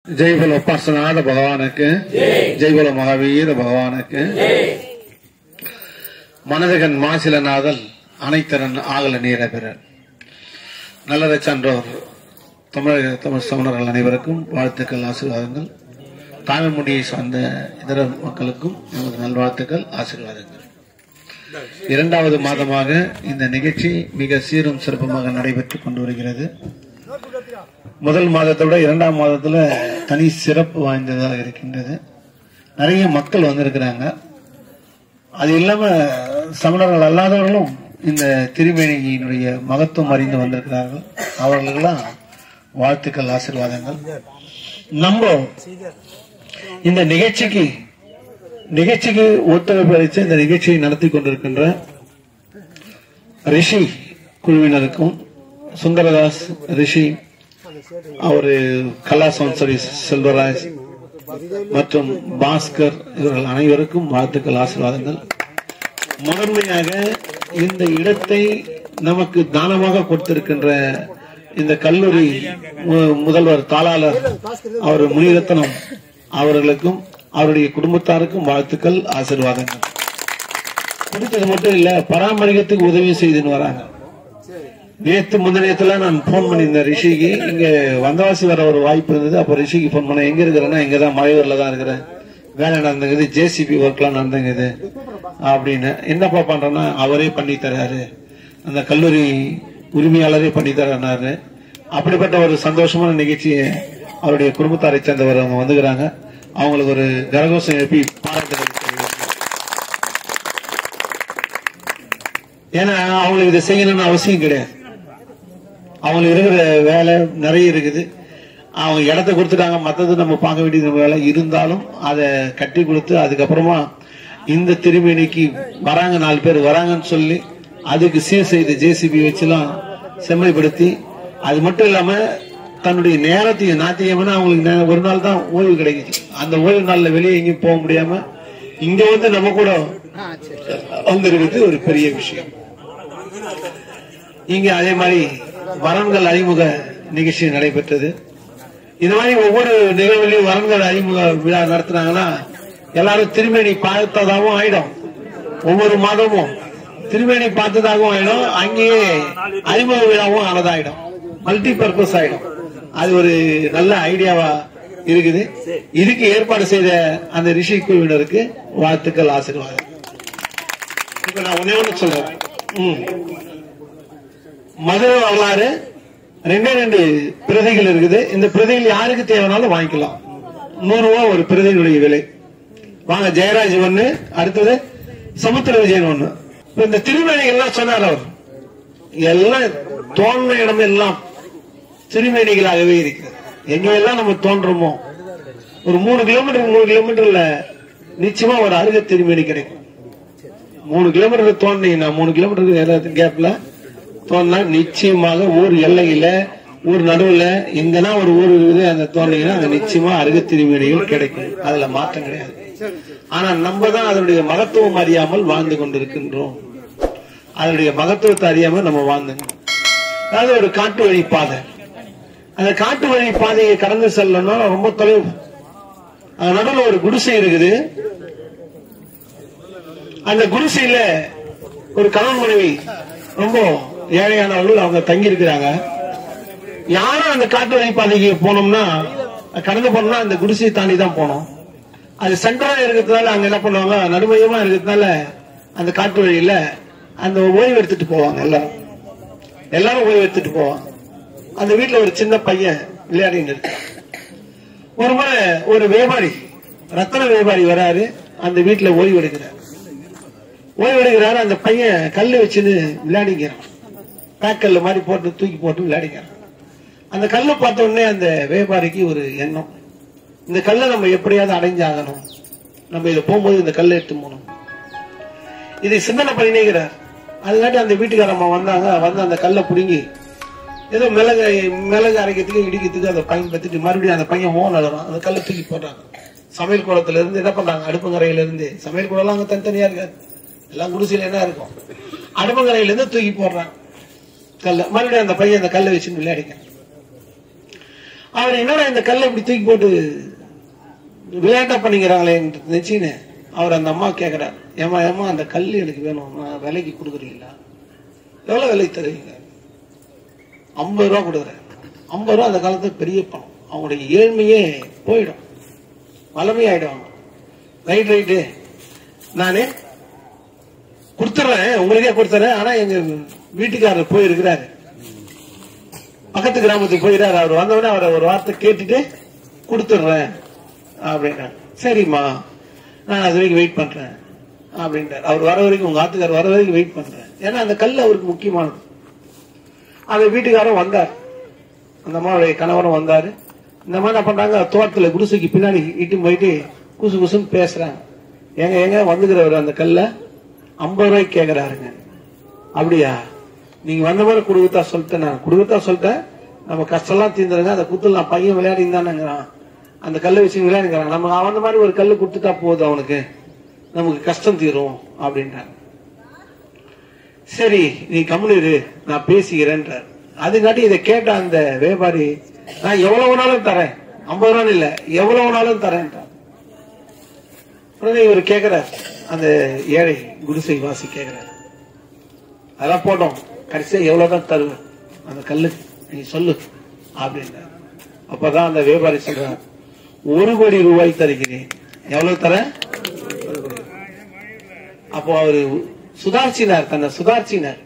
ஜெய் போல உபாசநாத பகவானுக்கு ஜெய் போல மகாவீர பகவானுக்கு மனதகன் மாசிலநாதல் அனைத்தரன் ஆகல நீர பிறர் நல்லதை சான்றோர் தமிழக தமிழ் சமணர்கள் அனைவருக்கும் வாழ்த்துக்கள் ஆசீர்வாதங்கள் தாய்மொழியை சார்ந்த இதர மக்களுக்கும் நமது நல்வாழ்த்துக்கள் ஆசீர்வாதங்கள் இரண்டாவது மாதமாக இந்த நிகழ்ச்சி மிக சீரும் சிறப்புமாக நடைபெற்றுக் கொண்டு வருகிறது முதல் மாதத்தை விட இரண்டாம் மாதத்துல தனி சிறப்பு வாய்ந்ததாக இருக்கின்றது நிறைய மக்கள் வந்திருக்கிறாங்க அது இல்லாம சமணர்கள் அல்லாதவர்களும் இந்த திருமேனியினுடைய மகத்துவம் அறிந்து வந்திருக்கிறார்கள் அவர்களுக்கெல்லாம் வாழ்த்துக்கள் ஆசீர்வாதங்கள் நம்ம இந்த நிகழ்ச்சிக்கு நிகழ்ச்சிக்கு ஒத்துழைப்பு அளித்து இந்த நிகழ்ச்சியை நடத்தி கொண்டிருக்கின்ற ரிஷி குழுவினருக்கும் சுந்தரதாஸ் ரிஷி அவரு கலாசவன்சரி செல்வராஜ் மற்றும் பாஸ்கர் இவர்கள் அனைவருக்கும் வாழ்த்துக்கள் ஆசீர்வாதங்கள் முதன்மையாக இந்த இடத்தை நமக்கு தானமாக கொடுத்திருக்கின்ற இந்த கல்லூரி மு- முதல்வர் தாளாளர் அவர் முனிரத்னம் அவர்களுக்கும் அவருடைய குடும்பத்தாருக்கும் வாழ்த்துக்கள் ஆசீர்வாதங்கள் கொடுத்தது மட்டும் இல்ல பராமரிக்கிறதுக்கு உதவி செய்துன்னு வராங்க நேத்து முந்தினத்துல நான் போன் பண்ணியிருந்தேன் ரிஷிக்கு இங்க வந்தவாசி வர ஒரு வாய்ப்பு இருந்தது அப்ப ரிஷிக்கு போன் பண்ண எங்க இருக்கிறேன்னா இங்கதான் மலையூர்ல தான் இருக்கிறேன் வேலை நடந்துங்குது ஜேசிபி ஒர்க்லாம் நடந்துங்குது அப்படின்னு என்னப்பா பண்றேன்னா அவரே பண்ணி தர்றாரு அந்த கல்லூரி உரிமையாளரே பண்ணி தர்றாரு அப்படிப்பட்ட ஒரு சந்தோஷமான நிகழ்ச்சியை அவருடைய குடும்பத்தாரை சேர்ந்தவர் அவங்க வந்துக்கிறாங்க அவங்களுக்கு ஒரு கரகோஷம் எழுப்பி பாராட்டுகள் தெரிவிக்கிறேன். ஏன்னா அவங்களுக்கு இதை செய்யணும்னு அவசியம் கிடையாது அவங்களுக்கு இருக்கிற வேலை நிறைய இருக்குது அவங்க இடத்த கொடுத்துட்டாங்க மத்தது நம்ம பார்க்க வேண்டியது வேலை இருந்தாலும் அதை கட்டி கொடுத்து அதுக்கப்புறமா இந்த திருமேனிக்கு வராங்க நாலு பேர் வராங்கன்னு சொல்லி அதுக்கு சீர் செய்த ஜேசிபி வச்சுலாம் செம்மைப்படுத்தி அது மட்டும் இல்லாம தன்னுடைய நேரத்தையும் ஞாயிற்றுக்கிழமை அவங்களுக்கு நே- ஒரு நாள் தான் ஓய்வு கிடைக்குது அந்த ஓய்வு நாள்ல வெளியே எங்கேயும் போக முடியாம இங்க வந்து நம்ம கூட வந்திருக்கிறது ஒரு பெரிய விஷயம் இங்க அதே மாதிரி வரன்கள் அறிமுக நிகழ்ச்சி நடைபெற்றது இது மாதிரி ஒவ்வொரு நிகழ்வுலையும் வரன்கள் அறிமுக விழா நடத்துனாங்கன்னா எல்லாரும் திருமேனி பார்த்ததாகவும் ஆயிடும் ஒவ்வொரு மாதமும் திருமேனி பார்த்ததாகவும் ஆயிடும் அங்கேயே அறிமுக விழாவும் ஆனதாயிடும் மல்டி பர்பஸ் ஆயிடும் அது ஒரு நல்ல ஐடியாவா இருக்குது இதுக்கு ஏற்பாடு செய்த அந்த ரிஷி குழுவினருக்கு வாழ்த்துக்கள் ஆசீர்வாதம் இப்ப நான் ஒன்னே ஒண்ணு சொல்றேன் ம். மதுரை வரலாறு ரெண்டே ரெண்டு பிரதிகள் இருக்குது இந்த பிரதிகள் யாருக்கு தேவைனாலும் வாங்கிக்கலாம் நூறு ரூபா ஒரு பிரதிகளுடைய விலை வாங்க ஜெயராஜ் ஒண்ணு அடுத்தது சமுத்திர விஜயன் ஒண்ணு இப்ப இந்த திருமேனிகள் எல்லாம் சொன்னார் அவர் எல்லாம் தோன்ற இடம் எல்லாம் திருமேனிகளாகவே இருக்கிறது எங்க எல்லாம் நம்ம தோன்றோமோ ஒரு மூணு கிலோமீட்டர் மூணு கிலோமீட்டர்ல நிச்சயமா ஒரு அருக திருமேனி கிடைக்கும் மூணு கிலோமீட்டர் தோண்டிங்கன்னா மூணு கிலோமீட்டர் கேப்ல தோண்டினா நிச்சயமாக ஊர் எல்லையில ஊர் நடுவுல எங்கன்னா ஒரு ஊர் இருக்குது அந்த தோண்டிங்கன்னா அங்க நிச்சயமா அருக திருமேனிகள் கிடைக்கும் அதுல மாற்றம் கிடையாது ஆனா நம்ம தான் அதனுடைய மகத்துவம் அறியாமல் வாழ்ந்து கொண்டிருக்கின்றோம் அதனுடைய மகத்துவத்தை அறியாம நம்ம வாழ்ந்துங்க அதாவது ஒரு காட்டு வழி பாதை அந்த காட்டு வழி பாதையை கடந்து செல்லணும்னா ரொம்ப தொலைவு அது நடுவுல ஒரு குடிசை இருக்குது அந்த குடிசையில ஒரு கணவன் மனைவி ரொம்ப ஏழையானவர்கள் அவங்க தங்கி இருக்கிறாங்க யாரும் அந்த காட்டு வழி பாதைக்கு போனோம்னா கடந்து போனோம்னா அந்த குடிசையை தாண்டி தான் போனோம் அது சென்டரா இருக்கிறதுனால அங்க என்ன பண்ணுவாங்க நடுமையமா இருக்கிறதுனால அந்த காட்டு வழியில அந்த ஓய்வு எடுத்துட்டு போவாங்க எல்லாரும் எல்லாரும் ஓய்வு எடுத்துட்டு போவாங்க அந்த வீட்டுல ஒரு சின்ன பையன் விளையாடிட்டு இருக்கான் ஒரு முறை ஒரு வியாபாரி ரத்தன வியாபாரி வராரு அந்த வீட்டுல ஓய்வு எடுக்கிறார் ஓய்வு எடுக்கிறாரு அந்த பையன் கல்லு வச்சுன்னு விளையாடிக்கிறான் பேக்கல்ல மாதிரி போட்டு தூக்கி போட்டு விளையாடிக்கிறான் அந்த கல்லை பார்த்த உடனே அந்த வியாபாரிக்கு ஒரு எண்ணம் இந்த கல்லை நம்ம எப்படியாவது அடைஞ்சாகணும் நம்ம இதை போகும்போது இந்த கல்லை எடுத்து போகணும் இதை சிந்தனை பண்ணினேங்கிறார் அதுக்காட்டி அந்த வீட்டுக்காரம்மா வந்தாங்க வந்து அந்த கல்லை பிடுங்கி ஏதோ மிளகு மிளகு அரைக்கிறதுக்கு இடிக்கிறதுக்கு அதை பயன்படுத்திட்டு மறுபடியும் அந்த பையன் ஓன் அழுறான் அந்த கல்லை தூக்கி போடுறாங்க சமையல் குளத்துல இருந்து என்ன பண்றாங்க அடுப்புங்கரையில இருந்து சமையல் குளம்லாம் அங்க தனித்தனியா இருக்காது எல்லாம் குடிசையில என்ன இருக்கும் அடுப்புங்கரையில இருந்து தூக்கி போடுறாங்க கல்ல மறுபடியும் அந்த பையன் அந்த கல்லை வச்சுன்னு விளையாடிக்க அவர் என்னடா இந்த கல்லை இப்படி தூக்கி போட்டு விளையாட்டா பண்ணிக்கிறாங்களே நினைச்சின்னு அவர் அந்த அம்மா கேக்குறாரு ஏமா ஏமா அந்த கல் எனக்கு வேணும் நான் விலைக்கு கொடுக்குறீங்களா எவ்வளவு விலைக்கு தருவீங்க ஐம்பது ரூபா கொடுக்குறேன் ஐம்பது ரூபா அந்த காலத்துல பெரிய பணம் அவங்களுடைய ஏழ்மையே போயிடும் வளமையாயிடுவாங்க ரைட் ரைட்டு நானு கொடுத்துறேன் உங்களுக்கே கொடுத்துறேன் ஆனா எங்க வீட்டுக்காரர் போயிருக்கிறாரு பக்கத்து கிராமத்துக்கு போயிடாரு அவர் வந்தவுடனே அவரை ஒரு வார்த்தை கேட்டுட்டு கொடுத்துடுறேன் அப்படின்னா சரிம்மா நான் அது வரைக்கும் வெயிட் பண்றேன் அப்படின்றார் அவர் வர வரைக்கும் உங்க ஆத்துக்கார் வர வரைக்கும் வெயிட் பண்றேன் ஏன்னா அந்த கல் அவருக்கு முக்கியமானது அந்த வீட்டுக்காரரும் வந்தார் அந்த அம்மாவுடைய கணவரும் வந்தாரு இந்த மாதிரி என்ன பண்றாங்க தோட்டத்துல குடிசைக்கு பின்னாடி இட்டு போயிட்டு குசு குசுன்னு பேசுறாங்க எங்க எங்க வந்துக்கிறவர் அந்த கல்ல ஐம்பது ரூபாய்க்கு கேக்குறாருங்க அப்படியா நீங்க வந்த மாதிரி கொடுக்கத்தா சொல்லிட்டேன் நான் கொடுக்கத்தா சொல்லிட்டேன் நம்ம கஷ்டம்லாம் தீர்ந்துருங்க அந்த குத்துல நான் பையன் விளையாடின்னு தானேங்கிறான் அந்த கல்லை வச்சு விளையாடுங்கிறாங்க நம்ம அந்த மாதிரி ஒரு கல்லு கொடுத்துட்டா போதும் அவனுக்கு நமக்கு கஷ்டம் தீரும் அப்படின்றாங்க சரி நீ கம்முனு இரு நான் பேசிக்கிறேன்றார் அதுங்காட்டி இதை கேட்ட அந்த வியாபாரி நான் எவ்வளவு வேணாலும் தரேன் ஐம்பது ரூபான்னு இல்ல எவ்வளவு வேணாலும் தரேன்றார் உடனே இவர் கேக்குறார் அந்த ஏழை குடிசை வாசி கேக்குறார் அதெல்லாம் போட்டோம் கடைசியா எவ்வளவுதான் தருவேன் அந்த கல்லுக்கு நீ சொல்லு அப்படின்றார் அப்பதான் அந்த வியாபாரி சொல்றார் ஒரு கோடி ரூபாய் தருகிறேன் எவ்வளவு தரேன் ஒரு கோடி. அப்போ அவரு சுதார்ச்சினார் தன்னை சுதார்ச்சினார்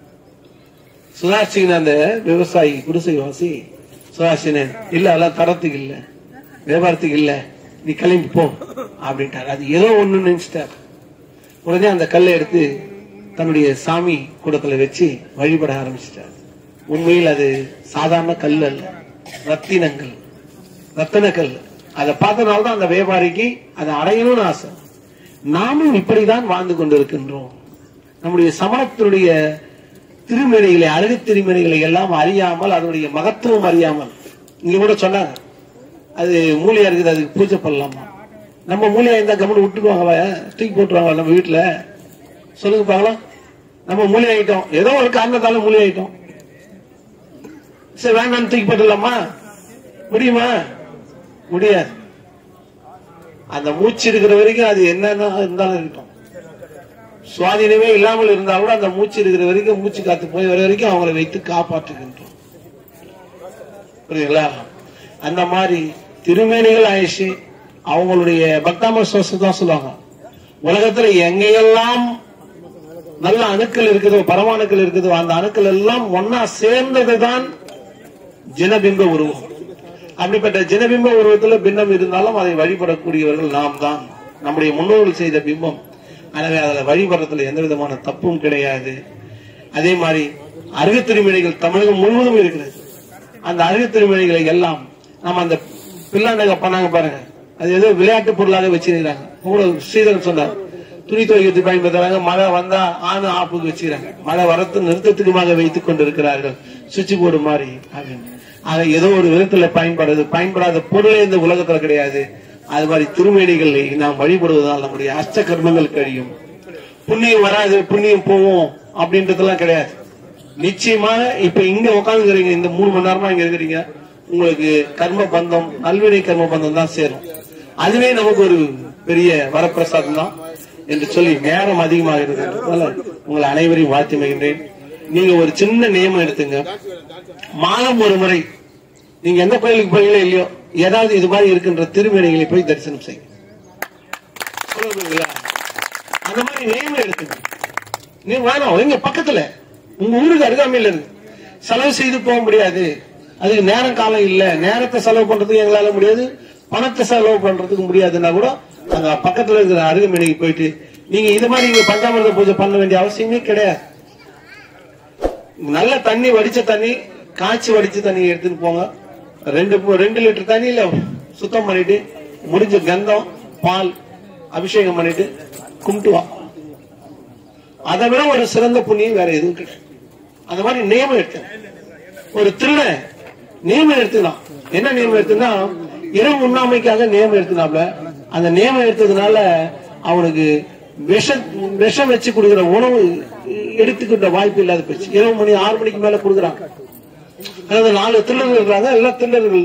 சுதார்ச்சின அந்த விவசாயி குடிசை வாசி சுதார்ச்சினேன் இல்ல அதெல்லாம் தரத்துக்கு இல்ல வியாபாரத்துக்கு இல்ல நீ கிளம்பி போ அப்படின்ட்டார் அது ஏதோ ஒண்ணு நினைச்சிட்டார் உடனே அந்த கல்லை எடுத்து தன்னுடைய சாமி கூடத்துல வச்சு வழிபட ஆரம்பிச்சிட்டார் உண்மையில் அது சாதாரண கல் அல்ல ரத்தினங்கள் ரத்தின கல் அதை பார்த்தனால தான் அந்த வியாபாரிக்கு அதை அடையணும்னு ஆசை நாமும் இப்படிதான் வாழ்ந்து கொண்டிருக்கின்றோம் நம்முடைய சமணத்தினுடைய திருமணிகளை அழகு திருமணிகளை எல்லாம் அறியாமல் அதனுடைய மகத்துவம் அறியாமல் இங்க கூட சொன்னாங்க அது மூலியா இருக்குது அதுக்கு பூஜை பண்ணலாமா நம்ம மூலியா இருந்தா கவனம் விட்டுக்குவாங்களா தூக்கி போட்டுருவாங்க நம்ம வீட்டுல சொல்லுங்க பாக்கலாம் நம்ம மூலி ஆயிட்டோம் ஏதோ ஒரு காரணத்தால மூலி ஆயிட்டோம் சரி வேண்டாம் தூக்கி போட்டுடலாமா முடியுமா முடியாது அந்த மூச்சு இருக்கிற வரைக்கும் அது என்னன்னா இருந்தாலும் இருக்கட்டும் சுவாதீனமே இல்லாமல் இருந்தா கூட அந்த மூச்சு இருக்கிற வரைக்கும் மூச்சு காத்து போய் வர வரைக்கும் அவங்களை வைத்து காப்பாற்றுகின்றோம் புரியுதுங்களா அந்த மாதிரி திருமேனிகள் ஆயிடுச்சு அவங்களுடைய பக்தாம தான் சொல்லுவாங்க உலகத்துல எங்கெல்லாம் நல்ல அணுக்கள் இருக்குதோ பரமாணுக்கள் இருக்குதோ அந்த அணுக்கள் எல்லாம் ஒன்னா சேர்ந்ததுதான் ஜனபிம்ப உருவம் அப்படிப்பட்ட ஜனபிம்ப உருவத்துல பின்னம் இருந்தாலும் அதை வழிபடக்கூடியவர்கள் நாம் தான் நம்முடைய முன்னோர்கள் செய்த பிம்பம் எனவே அதுல வழிபடுறதுல எந்த விதமான தப்பும் கிடையாது அதே மாதிரி அருகு திருமணிகள் தமிழகம் முழுவதும் இருக்கிறது அந்த அருகு திருமணிகளை எல்லாம் நம்ம அந்த பில்லாண்டக பண்ணாங்க பாருங்க அது ஏதோ விளையாட்டு பொருளாக வச்சிருக்கிறாங்க கூட ஸ்ரீதரன் சொன்னார் துணி துவைக்கிறதுக்கு பயன்படுத்துறாங்க மழை வந்தா ஆணு ஆப்புக்கு வச்சுக்கிறாங்க மழை வரத்து நிறுத்தத்துக்குமாக வைத்துக் கொண்டிருக்கிறார்கள் சுவிட்ச் போர்டு மாதிரி அப்படின்னு ஆக ஏதோ ஒரு விதத்துல பயன்படுது பயன்படாத பொருளே இந்த உலகத்துல கிடையாது அது மாதிரி திருமேனிகளை நாம் வழிபடுவதால் நம்முடைய அஷ்ட கர்மங்கள் கழியும் புண்ணியம் வராது புண்ணியம் போவோம் அப்படின்றதெல்லாம் கிடையாது நிச்சயமாக இப்ப இங்க உட்காந்துக்கிறீங்க இந்த மூணு மணி நேரமா இங்க இருக்கிறீங்க உங்களுக்கு கர்ம பந்தம் நல்வினை கர்ம பந்தம் தான் சேரும் அதுவே நமக்கு ஒரு பெரிய வரப்பிரசாதம் தான் என்று சொல்லி நேரம் அதிகமாக இருக்கிறதுனால உங்களை அனைவரையும் வாழ்த்தி மகிழ்ந்தேன் நீங்க ஒரு சின்ன நியமம் எடுத்துங்க மாதம் ஒரு முறை நீங்க எந்த கோயிலுக்கு போறீங்களோ இல்லையோ ஏதாவது இது மாதிரி இருக்கின்ற திருமணிகளை போய் தரிசனம் செய்யுங்க சொல்லுங்களா? அந்த மாதிரி நியமம் எடுத்துங்க நீங்க வேணாம் எங்க பக்கத்துல உங்க ஊருக்கு அருகாமையில் இருக்கு செலவு செய்து போக முடியாது அதுக்கு நேரம் காலம் இல்ல நேரத்தை செலவு பண்றதுக்கு எங்களால முடியாது பணத்தை செலவு பண்றதுக்கு முடியாதுன்னா கூட அங்க பக்கத்துல இருக்கிற அருகமனைக்கு போயிட்டு நீங்க இது மாதிரி இங்க பஞ்சாமிரத பூஜை பண்ண வேண்டிய அவசியமே கிடையாது நல்ல தண்ணி வடிச்ச தண்ணி காய்ச்சி வடிச்ச தண்ணி எடுத்துட்டு போங்க ரெண்டு பு- ரெண்டு லிட்டர் தண்ணியில சுத்தம் பண்ணிட்டு முடிஞ்ச கந்தம் பால் அபிஷேகம் பண்ணிட்டு கும்பிட்டு வா அதை விட ஒரு சிறந்த புண்ணியம் வேற எதுவும் கிடையாது அந்த மாதிரி நியமம் எடுத்து ஒரு திருடன் நியமம் எடுத்துனான் என்ன நியமம் எடுத்துனா இரவு உண்ணாமைக்காக நியமம் எடுத்துனாப்ல அந்த நியமம் எடுத்ததுனால அவனுக்கு விஷ விஷம் வச்சு கொடுக்கிற உணவு எடுத்துக்கிட்ட வாய்ப்பு இல்லாத போச்சு இரவு மணி ஆறு மணிக்கு மேல கொடுக்குறாங்க அதாவது நாலு திருடர்கள் இருக்கிறாங்க எல்லா திருடர்கள்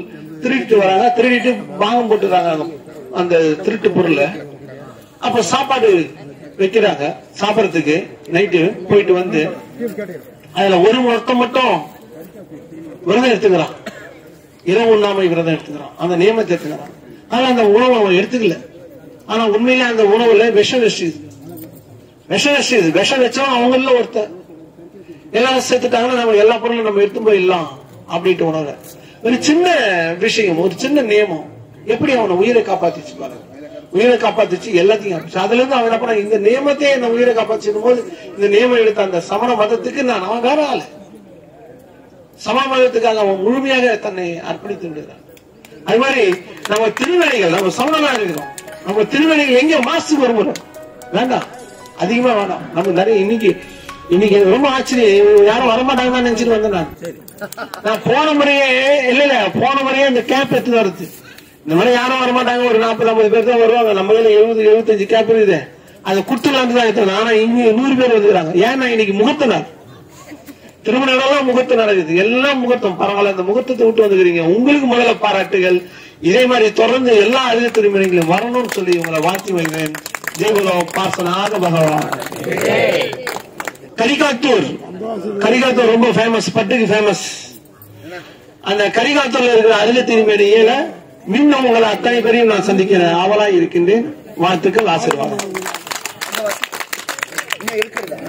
திருடிட்டு வராங்க திருடிட்டு பாகம் போட்டுறாங்க அந்த திருட்டு பொருளை அப்ப சாப்பாடு வைக்கிறாங்க சாப்பிடறதுக்கு நைட்டு போயிட்டு வந்து அதுல ஒரு ஒருத்தன் மட்டும் விரதம் எடுத்துக்கிறான் இரவு உண்ணாமை விரதம் எடுத்துக்கிறான் அந்த நியமத்தை எடுத்துக்கிறான் ஆனா அந்த உணவு அவன் எடுத்துக்கல ஆனா உண்மையிலே அந்த உணவுல விஷம் வச்சுது விஷம் வச்சுது விஷம் வச்சவன் அவங்கள ஒருத்தன் எல்லாரும் சேர்த்துட்டாங்கன்னா நம்ம எல்லா பொருளும் நம்ம எடுத்து போயிடலாம் அப்படின்ட்டு உணர்ற ஒரு சின்ன விஷயம் ஒரு சின்ன நியமம் எப்படி அவனை உயிரை காப்பாத்திச்சு பாருங்க உயிரை காப்பாத்திச்சு எல்லாத்தையும் காப்பாத்துச்சு. அதுல இருந்து அவன் என்ன பண்ண இந்த நியமத்தையே என்ன உயிரை காப்பாத்திச்சும் போது இந்த நியமம் எடுத்த அந்த சமண மதத்துக்கு நான் அவன் வேற ஆளு சமண மதத்துக்காக அவன் முழுமையாக தன்னை அர்ப்பணித்து விடுகிறான் அது மாதிரி நம்ம திருவனைகள் நம்ம சமணமா இருக்கிறோம் நம்ம திருவனைகள் எங்க மாசத்துக்கு ஒரு முறை வேண்டாம் அதிகமா வேண்டாம் நம்ம நிறைய இன்னைக்கு இன்னைக்கு எனக்கு ரொம்ப ஆச்சரியம் இவங்க யாரும் வரமாட்டாங்கன்னு நினைச்சிட்டு வந்தேன் நான் நான் போன முறையே இல்ல இல்ல போன முறையே இந்த கேப் எடுத்து வருது இந்த மாதிரி யாரும் வரமாட்டாங்க ஒரு நாற்பது ஐம்பது பேர் தான் வருவாங்க நம்ம இதுல எழுபது எழுபத்தஞ்சு கேப் இருக்குது அதை குடுத்துலான்னு தான் எடுத்தேன் ஆனா இங்க நூறு பேர் வந்துக்கிறாங்க ஏன்னா இன்னைக்கு முகூர்த்த நாள் திருமணம் எல்லாம் முகூர்த்தம் நடக்குது எல்லாம் முகூர்த்தம் பரவாயில்ல அந்த முகூர்த்தத்தை விட்டு வந்துக்கிறீங்க உங்களுக்கு முதல்ல பாராட்டுகள் இதே மாதிரி தொடர்ந்து எல்லா அழுக திருமணங்களும் வரணும்னு சொல்லி உங்களை வாழ்த்தி வைக்கிறேன் ஜெயகுலோ பாசனாக பகவான் கரிகாத்தூர் கரிகாத்தூர் ரொம்ப ஃபேமஸ் பட்டுக்கு ஃபேமஸ் அந்த கரிகாத்தூர்ல இருக்கிற அருக திருமணியில இன்னும் உங்களை அத்தனை பேரையும் நான் சந்திக்கிறேன் ஆவலா இருக்கின்றேன் வாழ்த்துக்கள் ஆசீர்வாதம் இன்னும் இருக்கிறதா